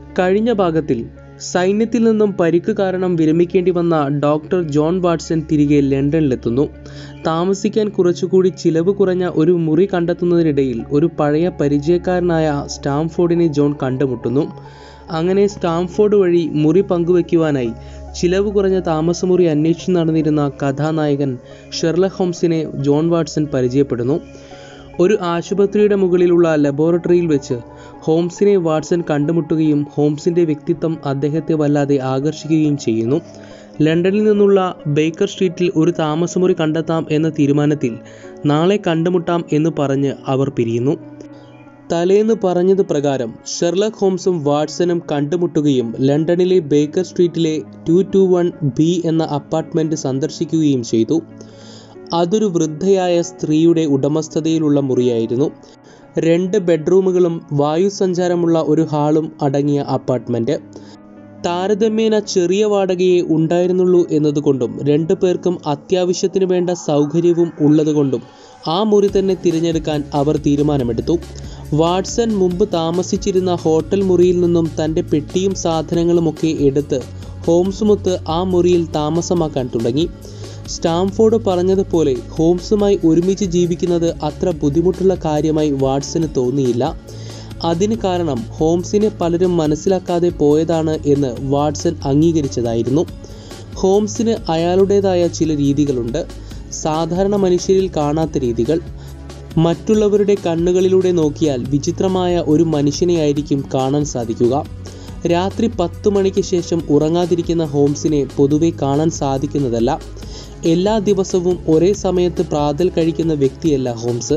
കഴിഞ്ഞ ഭാഗത്തിൽ സൈന്യത്തിൽ നിന്നും പരിക്ക് കാരണം വിരമിക്കേണ്ടി വന്ന ഡോക്ടർ ജോൺ വാട്സൺ തിരികെ ലണ്ടനിലെത്തുന്നു താമസിക്കാൻ കുറച്ചുകൂടി ചിലവ് കുറഞ്ഞ ഒരു മുറി കണ്ടെത്തുന്നതിനിടയിൽ ഒരു പഴയ പരിചയക്കാരനായ സ്റ്റാംഫോർഡിനെ ജോൺ കണ്ടുമുട്ടുന്നു അങ്ങനെ സ്റ്റാംഫോർഡ് വഴി മുറി പങ്കുവെക്കുവാനായി ചിലവ് കുറഞ്ഞ താമസമുറി അന്വേഷിച്ചു നടന്നിരുന്ന കഥാനായകൻ ഷെർലക് ഹോംസിനെ ജോൺ വാട്സൺ പരിചയപ്പെടുന്നു ഒരു ആശുപത്രിയുടെ മുകളിലുള്ള ലബോറട്ടറിയിൽ വെച്ച് ഹോംസിനെ വാട്സൺ കണ്ടുമുട്ടുകയും ഹോംസിന്റെ വ്യക്തിത്വം അദ്ദേഹത്തെ വല്ലാതെ ആകർഷിക്കുകയും ചെയ്യുന്നു ലണ്ടനിൽ നിന്നുള്ള ബേക്കർ സ്ട്രീറ്റിൽ ഒരു താമസമുറി കണ്ടെത്താം എന്ന തീരുമാനത്തിൽ നാളെ കണ്ടുമുട്ടാം എന്ന് പറഞ്ഞ് അവർ പിരിയുന്നു തലേന്ന് പറഞ്ഞത് പ്രകാരം ഷെർലക് ഹോംസും വാട്സണും കണ്ടുമുട്ടുകയും ലണ്ടനിലെ ബേക്കർ സ്ട്രീറ്റിലെ ടു ടു വൺ ബി എന്ന അപ്പാർട്ട്മെന്റ് സന്ദർശിക്കുകയും ചെയ്തു അതൊരു വൃദ്ധയായ സ്ത്രീയുടെ ഉടമസ്ഥതയിലുള്ള മുറിയായിരുന്നു രണ്ട് ബെഡ്റൂമുകളും വായുസഞ്ചാരമുള്ള ഒരു ഹാളും അടങ്ങിയ അപ്പാർട്ട്മെന്റ് താരതമ്യേന ചെറിയ വാടകയെ ഉണ്ടായിരുന്നുള്ളൂ എന്നതുകൊണ്ടും രണ്ടു പേർക്കും അത്യാവശ്യത്തിന് വേണ്ട സൗകര്യവും ഉള്ളതുകൊണ്ടും ആ മുറി തന്നെ തിരഞ്ഞെടുക്കാൻ അവർ തീരുമാനമെടുത്തു വാട്സൺ മുമ്പ് താമസിച്ചിരുന്ന ഹോട്ടൽ മുറിയിൽ നിന്നും തൻ്റെ പെട്ടിയും സാധനങ്ങളുമൊക്കെ എടുത്ത് ഹോംസുമൊത്ത് ആ മുറിയിൽ താമസമാക്കാൻ തുടങ്ങി സ്റ്റാംഫോർഡ് പറഞ്ഞതുപോലെ ഹോംസുമായി ഒരുമിച്ച് ജീവിക്കുന്നത് അത്ര ബുദ്ധിമുട്ടുള്ള കാര്യമായി വാട്സന് തോന്നിയില്ല അതിന് കാരണം ഹോംസിനെ പലരും മനസ്സിലാക്കാതെ പോയതാണ് എന്ന് വാട്സൺ അംഗീകരിച്ചതായിരുന്നു ഹോംസിന് അയാളുടേതായ ചില രീതികളുണ്ട് സാധാരണ മനുഷ്യരിൽ കാണാത്ത രീതികൾ മറ്റുള്ളവരുടെ കണ്ണുകളിലൂടെ നോക്കിയാൽ വിചിത്രമായ ഒരു മനുഷ്യനെയായിരിക്കും കാണാൻ സാധിക്കുക രാത്രി പത്ത് മണിക്ക് ശേഷം ഉറങ്ങാതിരിക്കുന്ന ഹോംസിനെ പൊതുവെ കാണാൻ സാധിക്കുന്നതല്ല എല്ലാ ദിവസവും ഒരേ സമയത്ത് പ്രാതൽ കഴിക്കുന്ന വ്യക്തിയല്ല ഹോംസ്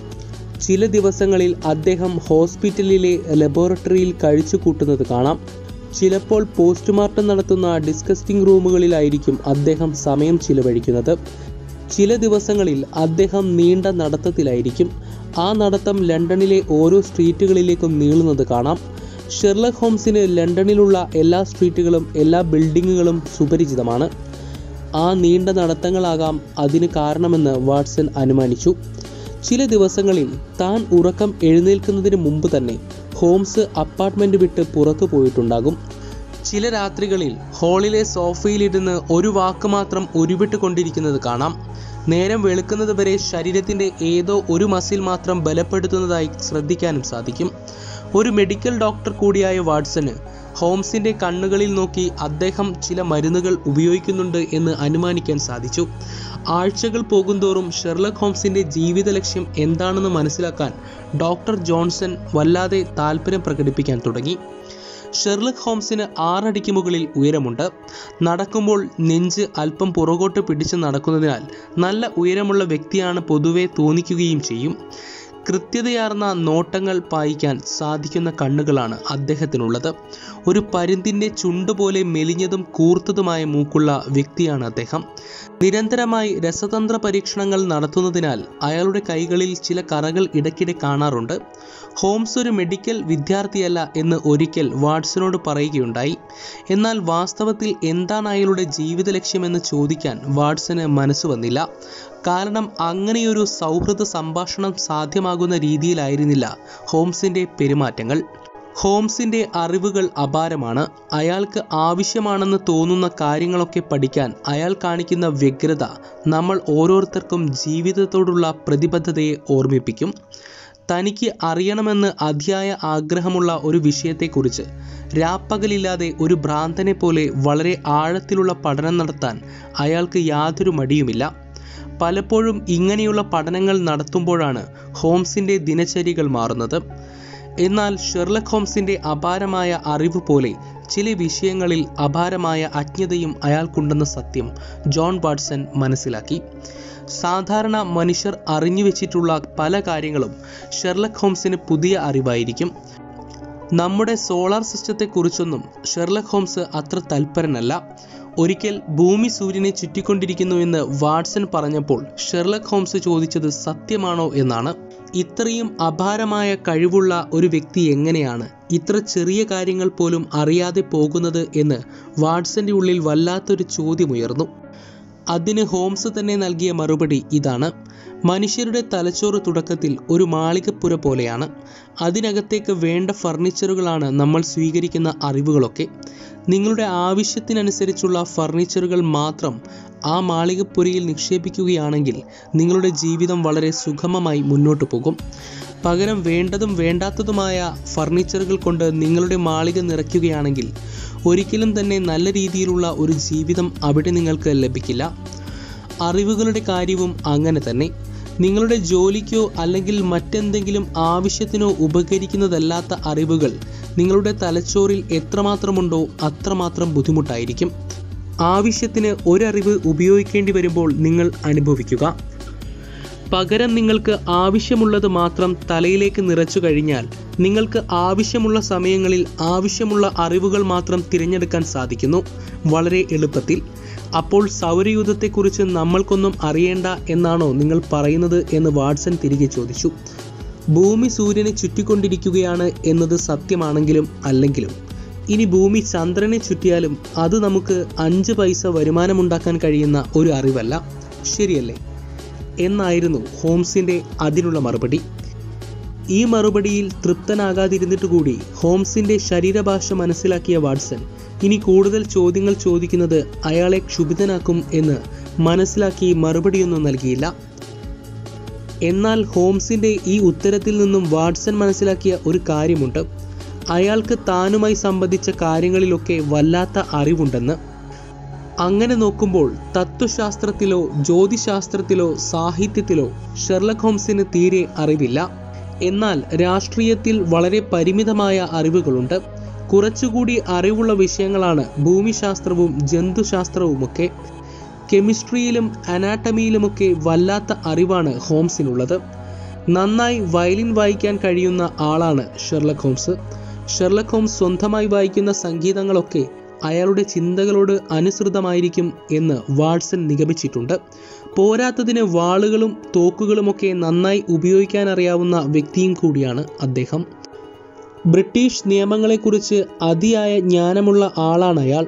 ചില ദിവസങ്ങളിൽ അദ്ദേഹം ഹോസ്പിറ്റലിലെ ലബോറട്ടറിയിൽ കഴിച്ചു കൂട്ടുന്നത് കാണാം ചിലപ്പോൾ പോസ്റ്റ്മോർട്ടം നടത്തുന്ന ഡിസ്കസ്റ്റിംഗ് റൂമുകളിലായിരിക്കും അദ്ദേഹം സമയം ചിലവഴിക്കുന്നത് ചില ദിവസങ്ങളിൽ അദ്ദേഹം നീണ്ട നടത്തത്തിലായിരിക്കും ആ നടത്തം ലണ്ടനിലെ ഓരോ സ്ട്രീറ്റുകളിലേക്കും നീളുന്നത് കാണാം ഷെർലക് ഹോംസിന് ലണ്ടനിലുള്ള എല്ലാ സ്ട്രീറ്റുകളും എല്ലാ ബിൽഡിങ്ങുകളും സുപരിചിതമാണ് ആ നീണ്ട നടത്തങ്ങളാകാം അതിന് കാരണമെന്ന് വാട്സൺ അനുമാനിച്ചു ചില ദിവസങ്ങളിൽ താൻ ഉറക്കം എഴുന്നേൽക്കുന്നതിന് മുമ്പ് തന്നെ ഹോംസ് അപ്പാർട്ട്മെന്റ് വിട്ട് പുറത്തു പോയിട്ടുണ്ടാകും ചില രാത്രികളിൽ ഹാളിലെ സോഫയിലിരുന്ന് ഒരു വാക്ക് മാത്രം ഉരുവിട്ട് കൊണ്ടിരിക്കുന്നത് കാണാം നേരം വെളുക്കുന്നത് വരെ ശരീരത്തിന്റെ ഏതോ ഒരു മസിൽ മാത്രം ബലപ്പെടുത്തുന്നതായി ശ്രദ്ധിക്കാനും സാധിക്കും ഒരു മെഡിക്കൽ ഡോക്ടർ കൂടിയായ വാട്സന് ഹോംസിന്റെ കണ്ണുകളിൽ നോക്കി അദ്ദേഹം ചില മരുന്നുകൾ ഉപയോഗിക്കുന്നുണ്ട് എന്ന് അനുമാനിക്കാൻ സാധിച്ചു ആഴ്ചകൾ പോകുന്തോറും ഷെർലക് ഹോംസിന്റെ ജീവിത ലക്ഷ്യം എന്താണെന്ന് മനസ്സിലാക്കാൻ ഡോക്ടർ ജോൺസൺ വല്ലാതെ താല്പര്യം പ്രകടിപ്പിക്കാൻ തുടങ്ങി ഷെർലക് ഹോംസിന് ആറടിക്ക് മുകളിൽ ഉയരമുണ്ട് നടക്കുമ്പോൾ നെഞ്ച് അല്പം പുറകോട്ട് പിടിച്ച് നടക്കുന്നതിനാൽ നല്ല ഉയരമുള്ള വ്യക്തിയാണ് പൊതുവെ തോന്നിക്കുകയും ചെയ്യും കൃത്യതയാർന്ന നോട്ടങ്ങൾ പായിക്കാൻ സാധിക്കുന്ന കണ്ണുകളാണ് അദ്ദേഹത്തിനുള്ളത് ഒരു പരുന്തിൻ്റെ ചുണ്ട് പോലെ മെലിഞ്ഞതും കൂർത്തതുമായ മൂക്കുള്ള വ്യക്തിയാണ് അദ്ദേഹം നിരന്തരമായി രസതന്ത്ര പരീക്ഷണങ്ങൾ നടത്തുന്നതിനാൽ അയാളുടെ കൈകളിൽ ചില കറകൾ ഇടയ്ക്കിടെ കാണാറുണ്ട് ഹോംസ് ഒരു മെഡിക്കൽ വിദ്യാർത്ഥിയല്ല എന്ന് ഒരിക്കൽ വാട്സനോട് പറയുകയുണ്ടായി എന്നാൽ വാസ്തവത്തിൽ എന്താണ് അയാളുടെ ജീവിത ലക്ഷ്യമെന്ന് ചോദിക്കാൻ വാട്സന് മനസ്സ് വന്നില്ല കാരണം അങ്ങനെയൊരു സൗഹൃദ സംഭാഷണം സാധ്യമാകുന്ന രീതിയിലായിരുന്നില്ല ഹോംസിന്റെ പെരുമാറ്റങ്ങൾ ഹോംസിന്റെ അറിവുകൾ അപാരമാണ് അയാൾക്ക് ആവശ്യമാണെന്ന് തോന്നുന്ന കാര്യങ്ങളൊക്കെ പഠിക്കാൻ അയാൾ കാണിക്കുന്ന വ്യഗ്രത നമ്മൾ ഓരോരുത്തർക്കും ജീവിതത്തോടുള്ള പ്രതിബദ്ധതയെ ഓർമ്മിപ്പിക്കും തനിക്ക് അറിയണമെന്ന് അതിയായ ആഗ്രഹമുള്ള ഒരു വിഷയത്തെക്കുറിച്ച് രാപ്പകലില്ലാതെ ഒരു ഭ്രാന്തനെ പോലെ വളരെ ആഴത്തിലുള്ള പഠനം നടത്താൻ അയാൾക്ക് യാതൊരു മടിയുമില്ല പലപ്പോഴും ഇങ്ങനെയുള്ള പഠനങ്ങൾ നടത്തുമ്പോഴാണ് ഹോംസിന്റെ ദിനചര്യകൾ മാറുന്നത് എന്നാൽ ഷെർലക് ഹോംസിന്റെ അപാരമായ അറിവ് പോലെ ചില വിഷയങ്ങളിൽ അപാരമായ അജ്ഞതയും അയാൾക്കുണ്ടെന്ന സത്യം ജോൺ വാട്സൺ മനസ്സിലാക്കി സാധാരണ മനുഷ്യർ അറിഞ്ഞു വെച്ചിട്ടുള്ള പല കാര്യങ്ങളും ഷെർലക് ഹോംസിന് പുതിയ അറിവായിരിക്കും നമ്മുടെ സോളാർ സിസ്റ്റത്തെക്കുറിച്ചൊന്നും ഷെർലക് ഹോംസ് അത്ര തൽപരനല്ല ഒരിക്കൽ ഭൂമി സൂര്യനെ ചുറ്റിക്കൊണ്ടിരിക്കുന്നു എന്ന് വാട്സൺ പറഞ്ഞപ്പോൾ ഷെർലക് ഹോംസ് ചോദിച്ചത് സത്യമാണോ എന്നാണ് ഇത്രയും അപാരമായ കഴിവുള്ള ഒരു വ്യക്തി എങ്ങനെയാണ് ഇത്ര ചെറിയ കാര്യങ്ങൾ പോലും അറിയാതെ പോകുന്നത് എന്ന് വാട്സന്റെ ഉള്ളിൽ വല്ലാത്തൊരു ചോദ്യമുയർന്നു അതിന് ഹോംസ് തന്നെ നൽകിയ മറുപടി ഇതാണ് മനുഷ്യരുടെ തലച്ചോറ് തുടക്കത്തിൽ ഒരു മാളികപ്പുര പോലെയാണ് അതിനകത്തേക്ക് വേണ്ട ഫർണിച്ചറുകളാണ് നമ്മൾ സ്വീകരിക്കുന്ന അറിവുകളൊക്കെ നിങ്ങളുടെ ആവശ്യത്തിനനുസരിച്ചുള്ള ഫർണിച്ചറുകൾ മാത്രം ആ മാളികപ്പുരയിൽ നിക്ഷേപിക്കുകയാണെങ്കിൽ നിങ്ങളുടെ ജീവിതം വളരെ സുഗമമായി മുന്നോട്ട് പോകും പകരം വേണ്ടതും വേണ്ടാത്തതുമായ ഫർണിച്ചറുകൾ കൊണ്ട് നിങ്ങളുടെ മാളിക നിറയ്ക്കുകയാണെങ്കിൽ ഒരിക്കലും തന്നെ നല്ല രീതിയിലുള്ള ഒരു ജീവിതം അവിടെ നിങ്ങൾക്ക് ലഭിക്കില്ല അറിവുകളുടെ കാര്യവും അങ്ങനെ തന്നെ നിങ്ങളുടെ ജോലിക്കോ അല്ലെങ്കിൽ മറ്റെന്തെങ്കിലും ആവശ്യത്തിനോ ഉപകരിക്കുന്നതല്ലാത്ത അറിവുകൾ നിങ്ങളുടെ തലച്ചോറിൽ എത്രമാത്രമുണ്ടോ അത്രമാത്രം ബുദ്ധിമുട്ടായിരിക്കും ആവശ്യത്തിന് ഒരറിവ് ഉപയോഗിക്കേണ്ടി വരുമ്പോൾ നിങ്ങൾ അനുഭവിക്കുക പകരം നിങ്ങൾക്ക് ആവശ്യമുള്ളത് മാത്രം തലയിലേക്ക് നിറച്ചു കഴിഞ്ഞാൽ നിങ്ങൾക്ക് ആവശ്യമുള്ള സമയങ്ങളിൽ ആവശ്യമുള്ള അറിവുകൾ മാത്രം തിരഞ്ഞെടുക്കാൻ സാധിക്കുന്നു വളരെ എളുപ്പത്തിൽ അപ്പോൾ സൗരയൂഥത്തെക്കുറിച്ച് നമ്മൾക്കൊന്നും അറിയേണ്ട എന്നാണോ നിങ്ങൾ പറയുന്നത് എന്ന് വാട്സൺ തിരികെ ചോദിച്ചു ഭൂമി സൂര്യനെ ചുറ്റിക്കൊണ്ടിരിക്കുകയാണ് എന്നത് സത്യമാണെങ്കിലും അല്ലെങ്കിലും ഇനി ഭൂമി ചന്ദ്രനെ ചുറ്റിയാലും അത് നമുക്ക് അഞ്ച് പൈസ വരുമാനമുണ്ടാക്കാൻ കഴിയുന്ന ഒരു അറിവല്ല ശരിയല്ലേ എന്നായിരുന്നു ഹോംസിന്റെ അതിനുള്ള മറുപടി ഈ മറുപടിയിൽ തൃപ്തനാകാതിരുന്നിട്ട് കൂടി ഹോംസിന്റെ ശരീരഭാഷ മനസ്സിലാക്കിയ വാട്സൺ ഇനി കൂടുതൽ ചോദ്യങ്ങൾ ചോദിക്കുന്നത് അയാളെ ക്ഷുഭിതനാക്കും എന്ന് മനസ്സിലാക്കി മറുപടിയൊന്നും നൽകിയില്ല എന്നാൽ ഹോംസിന്റെ ഈ ഉത്തരത്തിൽ നിന്നും വാട്സൺ മനസ്സിലാക്കിയ ഒരു കാര്യമുണ്ട് അയാൾക്ക് താനുമായി സംബന്ധിച്ച കാര്യങ്ങളിലൊക്കെ വല്ലാത്ത അറിവുണ്ടെന്ന് അങ്ങനെ നോക്കുമ്പോൾ തത്വശാസ്ത്രത്തിലോ ജ്യോതിശാസ്ത്രത്തിലോ സാഹിത്യത്തിലോ ഷെർലക് ഹോംസിന് തീരെ അറിവില്ല എന്നാൽ രാഷ്ട്രീയത്തിൽ വളരെ പരിമിതമായ അറിവുകളുണ്ട് കുറച്ചുകൂടി അറിവുള്ള വിഷയങ്ങളാണ് ഭൂമിശാസ്ത്രവും ജന്തുശാസ്ത്രവുമൊക്കെ കെമിസ്ട്രിയിലും അനാട്ടമിയിലുമൊക്കെ വല്ലാത്ത അറിവാണ് ഹോംസിനുള്ളത് നന്നായി വയലിൻ വായിക്കാൻ കഴിയുന്ന ആളാണ് ഷെർലക് ഹോംസ് ഷെർലക് ഹോംസ് സ്വന്തമായി വായിക്കുന്ന സംഗീതങ്ങളൊക്കെ അയാളുടെ ചിന്തകളോട് അനുസൃതമായിരിക്കും എന്ന് വാട്സൺ നിഗമിച്ചിട്ടുണ്ട് പോരാത്തതിന് വാളുകളും തോക്കുകളുമൊക്കെ നന്നായി ഉപയോഗിക്കാൻ അറിയാവുന്ന വ്യക്തിയും കൂടിയാണ് അദ്ദേഹം ബ്രിട്ടീഷ് നിയമങ്ങളെക്കുറിച്ച് അതിയായ ജ്ഞാനമുള്ള ആളാണ് അയാൾ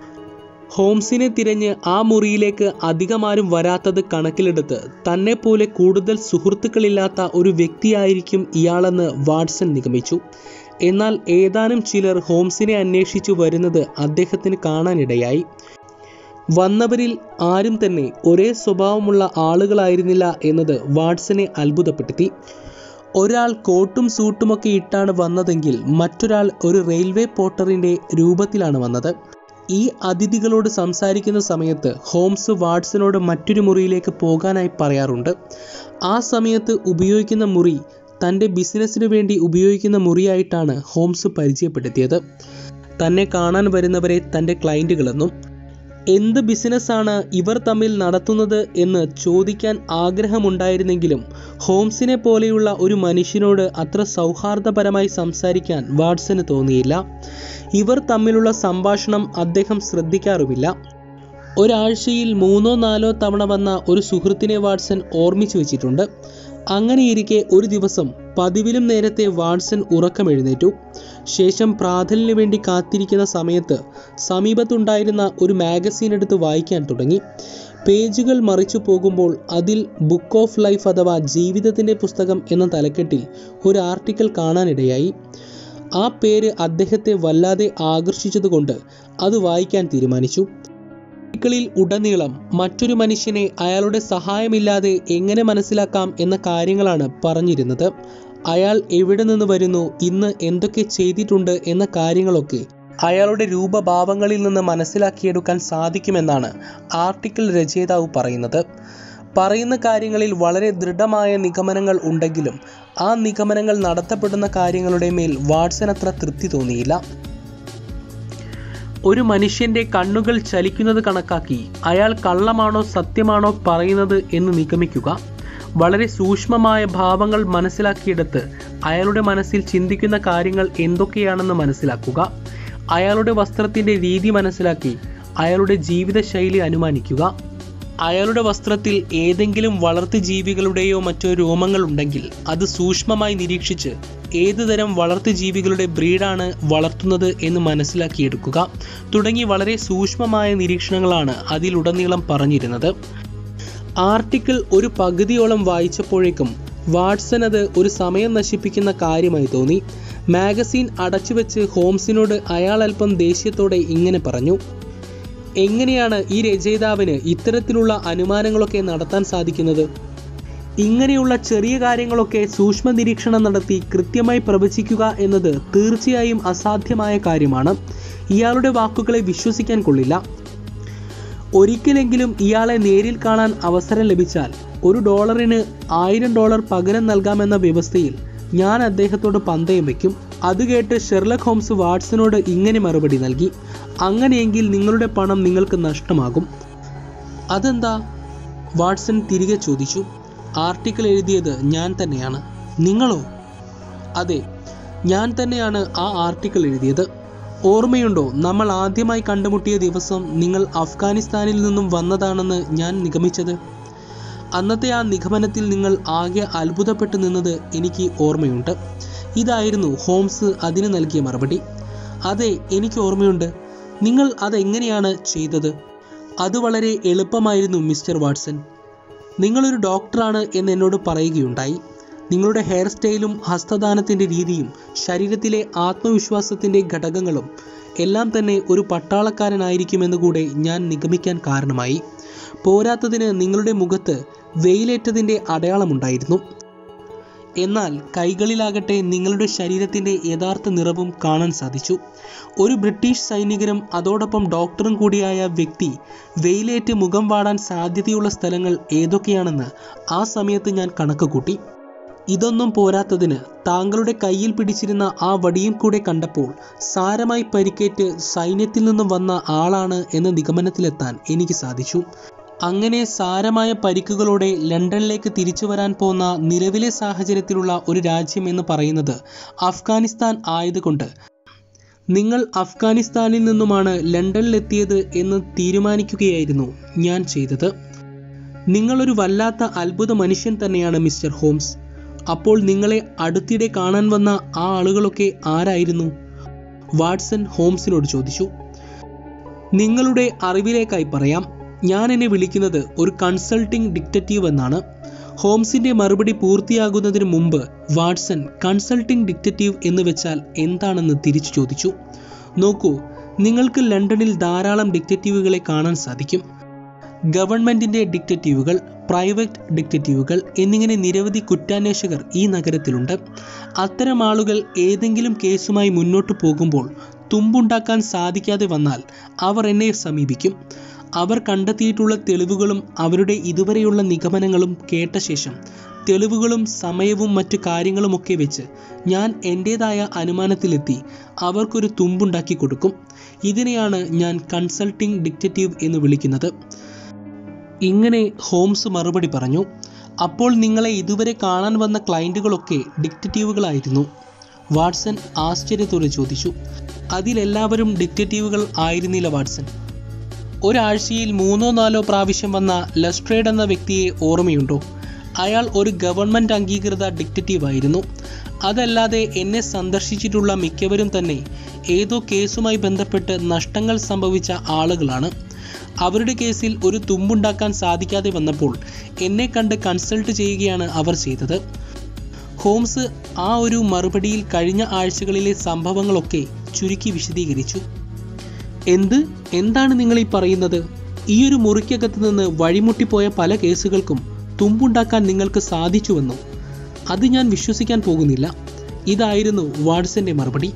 ഹോംസിനെ തിരഞ്ഞ് ആ മുറിയിലേക്ക് അധികമാരും വരാത്തത് കണക്കിലെടുത്ത് തന്നെ പോലെ കൂടുതൽ സുഹൃത്തുക്കളില്ലാത്ത ഒരു വ്യക്തിയായിരിക്കും ഇയാളെന്ന് വാട്സൺ നിഗമിച്ചു എന്നാൽ ഏതാനും ചിലർ ഹോംസിനെ അന്വേഷിച്ചു വരുന്നത് അദ്ദേഹത്തിന് കാണാനിടയായി വന്നവരിൽ ആരും തന്നെ ഒരേ സ്വഭാവമുള്ള ആളുകളായിരുന്നില്ല എന്നത് വാട്സനെ അത്ഭുതപ്പെടുത്തി ഒരാൾ കോട്ടും സൂട്ടുമൊക്കെ ഇട്ടാണ് വന്നതെങ്കിൽ മറ്റൊരാൾ ഒരു റെയിൽവേ പോർട്ടറിൻ്റെ രൂപത്തിലാണ് വന്നത് ഈ അതിഥികളോട് സംസാരിക്കുന്ന സമയത്ത് ഹോംസ് വാട്സനോട് മറ്റൊരു മുറിയിലേക്ക് പോകാനായി പറയാറുണ്ട് ആ സമയത്ത് ഉപയോഗിക്കുന്ന മുറി തൻ്റെ ബിസിനസ്സിന് വേണ്ടി ഉപയോഗിക്കുന്ന മുറിയായിട്ടാണ് ഹോംസ് പരിചയപ്പെടുത്തിയത് തന്നെ കാണാൻ വരുന്നവരെ തൻ്റെ ക്ലയൻറ്റുകളെന്നും എന്ത് ബിസിനസ്സാണ് ഇവർ തമ്മിൽ നടത്തുന്നത് എന്ന് ചോദിക്കാൻ ആഗ്രഹമുണ്ടായിരുന്നെങ്കിലും ഹോംസിനെ പോലെയുള്ള ഒരു മനുഷ്യനോട് അത്ര സൗഹാർദ്ദപരമായി സംസാരിക്കാൻ വാട്സന് തോന്നിയില്ല ഇവർ തമ്മിലുള്ള സംഭാഷണം അദ്ദേഹം ശ്രദ്ധിക്കാറുമില്ല ഒരാഴ്ചയിൽ മൂന്നോ നാലോ തവണ വന്ന ഒരു സുഹൃത്തിനെ വാട്സൺ ഓർമ്മിച്ചു വെച്ചിട്ടുണ്ട് അങ്ങനെയിരിക്കെ ഒരു ദിവസം പതിവിലും നേരത്തെ വാട്സൺ ഉറക്കമെഴുന്നേറ്റു ശേഷം പ്രാതലിന് വേണ്ടി കാത്തിരിക്കുന്ന സമയത്ത് സമീപത്തുണ്ടായിരുന്ന ഒരു മാഗസീൻ എടുത്ത് വായിക്കാൻ തുടങ്ങി പേജുകൾ മറിച്ചു പോകുമ്പോൾ അതിൽ ബുക്ക് ഓഫ് ലൈഫ് അഥവാ ജീവിതത്തിൻ്റെ പുസ്തകം എന്ന തലക്കെട്ടിൽ ഒരു ആർട്ടിക്കിൾ കാണാനിടയായി ആ പേര് അദ്ദേഹത്തെ വല്ലാതെ ആകർഷിച്ചതുകൊണ്ട് അത് വായിക്കാൻ തീരുമാനിച്ചു ആർട്ടിക്കിളിൽ ഉടനീളം മറ്റൊരു മനുഷ്യനെ അയാളുടെ സഹായമില്ലാതെ എങ്ങനെ മനസ്സിലാക്കാം എന്ന കാര്യങ്ങളാണ് പറഞ്ഞിരുന്നത് അയാൾ എവിടെ നിന്ന് വരുന്നു ഇന്ന് എന്തൊക്കെ ചെയ്തിട്ടുണ്ട് എന്ന കാര്യങ്ങളൊക്കെ അയാളുടെ രൂപഭാവങ്ങളിൽ നിന്ന് മനസ്സിലാക്കിയെടുക്കാൻ സാധിക്കുമെന്നാണ് ആർട്ടിക്കിൾ രചയിതാവ് പറയുന്നത് പറയുന്ന കാര്യങ്ങളിൽ വളരെ ദൃഢമായ നിഗമനങ്ങൾ ഉണ്ടെങ്കിലും ആ നിഗമനങ്ങൾ നടത്തപ്പെടുന്ന കാര്യങ്ങളുടെ മേൽ വാട്സൺ അത്ര തൃപ്തി തോന്നിയില്ല ഒരു മനുഷ്യന്റെ കണ്ണുകൾ ചലിക്കുന്നത് കണക്കാക്കി അയാൾ കള്ളമാണോ സത്യമാണോ പറയുന്നത് എന്ന് നിഗമിക്കുക വളരെ സൂക്ഷ്മമായ ഭാവങ്ങൾ മനസ്സിലാക്കിയെടുത്ത് അയാളുടെ മനസ്സിൽ ചിന്തിക്കുന്ന കാര്യങ്ങൾ എന്തൊക്കെയാണെന്ന് മനസ്സിലാക്കുക അയാളുടെ വസ്ത്രത്തിൻ്റെ രീതി മനസ്സിലാക്കി അയാളുടെ ജീവിതശൈലി അനുമാനിക്കുക അയാളുടെ വസ്ത്രത്തിൽ ഏതെങ്കിലും വളർത്തു ജീവികളുടെയോ മറ്റോ രോമങ്ങൾ ഉണ്ടെങ്കിൽ അത് സൂക്ഷ്മമായി നിരീക്ഷിച്ച് ഏത് തരം വളർത്തു ജീവികളുടെ ബ്രീഡാണ് വളർത്തുന്നത് എന്ന് മനസ്സിലാക്കിയെടുക്കുക തുടങ്ങി വളരെ സൂക്ഷ്മമായ നിരീക്ഷണങ്ങളാണ് അതിലുടനീളം പറഞ്ഞിരുന്നത് ആർട്ടിക്കിൾ ഒരു പകുതിയോളം വായിച്ചപ്പോഴേക്കും വാട്സൺ അത് ഒരു സമയം നശിപ്പിക്കുന്ന കാര്യമായി തോന്നി മാഗസീൻ അടച്ചുവെച്ച് ഹോംസിനോട് അയാൾ അല്പം ദേഷ്യത്തോടെ ഇങ്ങനെ പറഞ്ഞു എങ്ങനെയാണ് ഈ രചയിതാവിന് ഇത്തരത്തിലുള്ള അനുമാനങ്ങളൊക്കെ നടത്താൻ സാധിക്കുന്നത് ഇങ്ങനെയുള്ള ചെറിയ കാര്യങ്ങളൊക്കെ സൂക്ഷ്മ നിരീക്ഷണം നടത്തി കൃത്യമായി പ്രവചിക്കുക എന്നത് തീർച്ചയായും അസാധ്യമായ കാര്യമാണ് ഇയാളുടെ വാക്കുകളെ വിശ്വസിക്കാൻ കൊള്ളില്ല ഒരിക്കലെങ്കിലും ഇയാളെ നേരിൽ കാണാൻ അവസരം ലഭിച്ചാൽ ഒരു ഡോളറിന് ആയിരം ഡോളർ പകരം നൽകാമെന്ന വ്യവസ്ഥയിൽ ഞാൻ അദ്ദേഹത്തോട് പന്തയം വയ്ക്കും അത് കേട്ട് ഷെർലക് ഹോംസ് വാട്സനോട് ഇങ്ങനെ മറുപടി നൽകി അങ്ങനെയെങ്കിൽ നിങ്ങളുടെ പണം നിങ്ങൾക്ക് നഷ്ടമാകും അതെന്താ വാട്സൺ തിരികെ ചോദിച്ചു ആർട്ടിക്കിൾ എഴുതിയത് ഞാൻ തന്നെയാണ് നിങ്ങളോ അതെ ഞാൻ തന്നെയാണ് ആ ആർട്ടിക്കിൾ എഴുതിയത് ഓർമ്മയുണ്ടോ നമ്മൾ ആദ്യമായി കണ്ടുമുട്ടിയ ദിവസം നിങ്ങൾ അഫ്ഗാനിസ്ഥാനിൽ നിന്നും വന്നതാണെന്ന് ഞാൻ നിഗമിച്ചത് അന്നത്തെ ആ നിഗമനത്തിൽ നിങ്ങൾ ആകെ അത്ഭുതപ്പെട്ടു നിന്നത് എനിക്ക് ഓർമ്മയുണ്ട് ഇതായിരുന്നു ഹോംസ് അതിന് നൽകിയ മറുപടി അതെ എനിക്ക് ഓർമ്മയുണ്ട് നിങ്ങൾ അതെങ്ങനെയാണ് ചെയ്തത് അത് വളരെ എളുപ്പമായിരുന്നു മിസ്റ്റർ വാട്സൺ നിങ്ങളൊരു ഡോക്ടറാണ് എന്ന് എന്നോട് പറയുകയുണ്ടായി നിങ്ങളുടെ ഹെയർ സ്റ്റൈലും ഹസ്തദാനത്തിൻ്റെ രീതിയും ശരീരത്തിലെ ആത്മവിശ്വാസത്തിൻ്റെ ഘടകങ്ങളും എല്ലാം തന്നെ ഒരു പട്ടാളക്കാരനായിരിക്കുമെന്ന് കൂടെ ഞാൻ നിഗമിക്കാൻ കാരണമായി പോരാത്തതിന് നിങ്ങളുടെ മുഖത്ത് വെയിലേറ്റതിൻ്റെ അടയാളമുണ്ടായിരുന്നു എന്നാൽ കൈകളിലാകട്ടെ നിങ്ങളുടെ ശരീരത്തിൻ്റെ യഥാർത്ഥ നിറവും കാണാൻ സാധിച്ചു ഒരു ബ്രിട്ടീഷ് സൈനികരും അതോടൊപ്പം ഡോക്ടറും കൂടിയായ വ്യക്തി വെയിലേറ്റ് മുഖം വാടാൻ സാധ്യതയുള്ള സ്ഥലങ്ങൾ ഏതൊക്കെയാണെന്ന് ആ സമയത്ത് ഞാൻ കണക്ക് കൂട്ടി ഇതൊന്നും പോരാത്തതിന് താങ്കളുടെ കയ്യിൽ പിടിച്ചിരുന്ന ആ വടിയും കൂടെ കണ്ടപ്പോൾ സാരമായി പരിക്കേറ്റ് സൈന്യത്തിൽ നിന്നും വന്ന ആളാണ് എന്ന നിഗമനത്തിലെത്താൻ എനിക്ക് സാധിച്ചു അങ്ങനെ സാരമായ പരിക്കുകളോടെ ലണ്ടനിലേക്ക് തിരിച്ചു വരാൻ പോന്ന നിലവിലെ സാഹചര്യത്തിലുള്ള ഒരു രാജ്യം എന്ന് പറയുന്നത് അഫ്ഗാനിസ്ഥാൻ ആയതുകൊണ്ട് നിങ്ങൾ അഫ്ഗാനിസ്ഥാനിൽ നിന്നുമാണ് ലണ്ടനിലെത്തിയത് എന്ന് തീരുമാനിക്കുകയായിരുന്നു ഞാൻ ചെയ്തത് നിങ്ങളൊരു വല്ലാത്ത അത്ഭുത മനുഷ്യൻ തന്നെയാണ് മിസ്റ്റർ ഹോംസ് അപ്പോൾ നിങ്ങളെ അടുത്തിടെ കാണാൻ വന്ന ആ ആളുകളൊക്കെ ആരായിരുന്നു വാട്സൺ ഹോംസിനോട് ചോദിച്ചു നിങ്ങളുടെ അറിവിലേക്കായി പറയാം ഞാൻ എന്നെ വിളിക്കുന്നത് ഒരു കൺസൾട്ടിംഗ് ഡിക്റ്ററ്റീവ് എന്നാണ് ഹോംസിന്റെ മറുപടി പൂർത്തിയാകുന്നതിന് മുമ്പ് വാട്സൺ കൺസൾട്ടിംഗ് ഡിക്റ്ററ്റീവ് എന്ന് വെച്ചാൽ എന്താണെന്ന് തിരിച്ചു ചോദിച്ചു നോക്കൂ നിങ്ങൾക്ക് ലണ്ടനിൽ ധാരാളം ഡിക്റ്ററ്റീവുകളെ കാണാൻ സാധിക്കും ഗവൺമെന്റിന്റെ ഡിക്റ്ററ്റീവുകൾ പ്രൈവറ്റ് ഡിക്റ്ററ്റീവുകൾ എന്നിങ്ങനെ നിരവധി കുറ്റാന്വേഷകർ ഈ നഗരത്തിലുണ്ട് അത്തരം ആളുകൾ ഏതെങ്കിലും കേസുമായി മുന്നോട്ട് പോകുമ്പോൾ തുമ്പുണ്ടാക്കാൻ സാധിക്കാതെ വന്നാൽ അവർ എന്നെ സമീപിക്കും അവർ കണ്ടെത്തിയിട്ടുള്ള തെളിവുകളും അവരുടെ ഇതുവരെയുള്ള നിഗമനങ്ങളും കേട്ട ശേഷം തെളിവുകളും സമയവും മറ്റു കാര്യങ്ങളുമൊക്കെ വെച്ച് ഞാൻ എൻ്റേതായ അനുമാനത്തിലെത്തി അവർക്കൊരു തുമ്പുണ്ടാക്കി കൊടുക്കും ഇതിനെയാണ് ഞാൻ കൺസൾട്ടിംഗ് ഡിക്റ്ററ്റീവ് എന്ന് വിളിക്കുന്നത് ഇങ്ങനെ ഹോംസ് മറുപടി പറഞ്ഞു അപ്പോൾ നിങ്ങളെ ഇതുവരെ കാണാൻ വന്ന ക്ലയൻറ്റുകളൊക്കെ ഡിക്റ്ററ്റീവുകളായിരുന്നു വാട്സൺ ആശ്ചര്യത്തോടെ ചോദിച്ചു അതിലെല്ലാവരും ഡിക്റ്ററ്റീവുകൾ ആയിരുന്നില്ല വാട്സൺ ഒരാഴ്ചയിൽ മൂന്നോ നാലോ പ്രാവശ്യം വന്ന ലസ്ട്രേഡ് എന്ന വ്യക്തിയെ ഓർമ്മയുണ്ടോ അയാൾ ഒരു ഗവൺമെൻറ് അംഗീകൃത ഡിക്റ്ററ്റീവ് ആയിരുന്നു അതല്ലാതെ എന്നെ സന്ദർശിച്ചിട്ടുള്ള മിക്കവരും തന്നെ ഏതോ കേസുമായി ബന്ധപ്പെട്ട് നഷ്ടങ്ങൾ സംഭവിച്ച ആളുകളാണ് അവരുടെ കേസിൽ ഒരു തുമ്പുണ്ടാക്കാൻ സാധിക്കാതെ വന്നപ്പോൾ എന്നെ കണ്ട് കൺസൾട്ട് ചെയ്യുകയാണ് അവർ ചെയ്തത് ഹോംസ് ആ ഒരു മറുപടിയിൽ കഴിഞ്ഞ ആഴ്ചകളിലെ സംഭവങ്ങളൊക്കെ ചുരുക്കി വിശദീകരിച്ചു എന്ത് എന്താണ് നിങ്ങൾ ഈ പറയുന്നത് ഈ ഒരു മുറിക്കകത്ത് നിന്ന് വഴിമുട്ടിപ്പോയ പല കേസുകൾക്കും തുമ്പുണ്ടാക്കാൻ നിങ്ങൾക്ക് സാധിച്ചുവെന്നോ അത് ഞാൻ വിശ്വസിക്കാൻ പോകുന്നില്ല ഇതായിരുന്നു വാട്സന്റെ മറുപടി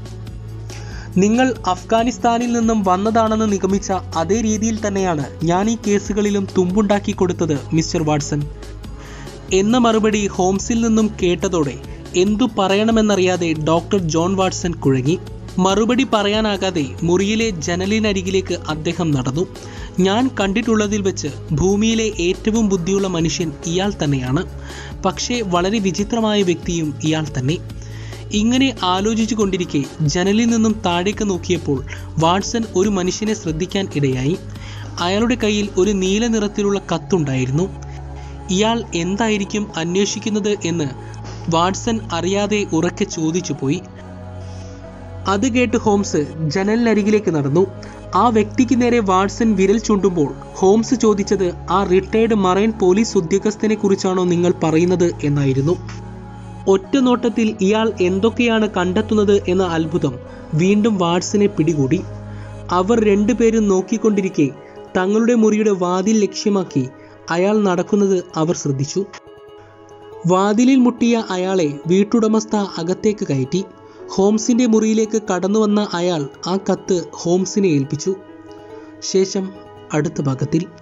നിങ്ങൾ അഫ്ഗാനിസ്ഥാനിൽ നിന്നും വന്നതാണെന്ന് നിഗമിച്ച അതേ രീതിയിൽ തന്നെയാണ് ഞാൻ ഈ കേസുകളിലും തുമ്പുണ്ടാക്കി കൊടുത്തത് മിസ്റ്റർ വാട്സൺ എന്ന മറുപടി ഹോംസിൽ നിന്നും കേട്ടതോടെ എന്തു പറയണമെന്നറിയാതെ ഡോക്ടർ ജോൺ വാട്സൺ കുഴങ്ങി മറുപടി പറയാനാകാതെ മുറിയിലെ ജനലിനരികിലേക്ക് അദ്ദേഹം നടന്നു ഞാൻ കണ്ടിട്ടുള്ളതിൽ വെച്ച് ഭൂമിയിലെ ഏറ്റവും ബുദ്ധിയുള്ള മനുഷ്യൻ ഇയാൾ തന്നെയാണ് പക്ഷേ വളരെ വിചിത്രമായ വ്യക്തിയും ഇയാൾ തന്നെ ഇങ്ങനെ ആലോചിച്ചു കൊണ്ടിരിക്കെ ജനലിൽ നിന്നും താഴേക്ക് നോക്കിയപ്പോൾ വാട്സൺ ഒരു മനുഷ്യനെ ശ്രദ്ധിക്കാൻ ഇടയായി അയാളുടെ കയ്യിൽ ഒരു നീല നിറത്തിലുള്ള കത്തുണ്ടായിരുന്നു ഇയാൾ എന്തായിരിക്കും അന്വേഷിക്കുന്നത് എന്ന് വാട്സൺ അറിയാതെ ഉറക്കെ ചോദിച്ചു പോയി അത് കേട്ട് ഹോംസ് ജനലിനരികിലേക്ക് നടന്നു ആ വ്യക്തിക്ക് നേരെ വാട്സൺ വിരൽ ചൂണ്ടുമ്പോൾ ഹോംസ് ചോദിച്ചത് ആ റിട്ടയർഡ് മറൈൻ പോലീസ് ഉദ്യോഗസ്ഥനെ കുറിച്ചാണോ നിങ്ങൾ പറയുന്നത് എന്നായിരുന്നു ഒറ്റ നോട്ടത്തിൽ ഇയാൾ എന്തൊക്കെയാണ് കണ്ടെത്തുന്നത് എന്ന അത്ഭുതം വീണ്ടും വാട്സനെ പിടികൂടി അവർ രണ്ടുപേരും നോക്കിക്കൊണ്ടിരിക്കെ തങ്ങളുടെ മുറിയുടെ വാതിൽ ലക്ഷ്യമാക്കി അയാൾ നടക്കുന്നത് അവർ ശ്രദ്ധിച്ചു വാതിലിൽ മുട്ടിയ അയാളെ വീട്ടുടമസ്ഥ അകത്തേക്ക് കയറ്റി ഹോംസിന്റെ മുറിയിലേക്ക് കടന്നു വന്ന അയാൾ ആ കത്ത് ഹോംസിനെ ഏൽപ്പിച്ചു ശേഷം അടുത്ത ഭാഗത്തിൽ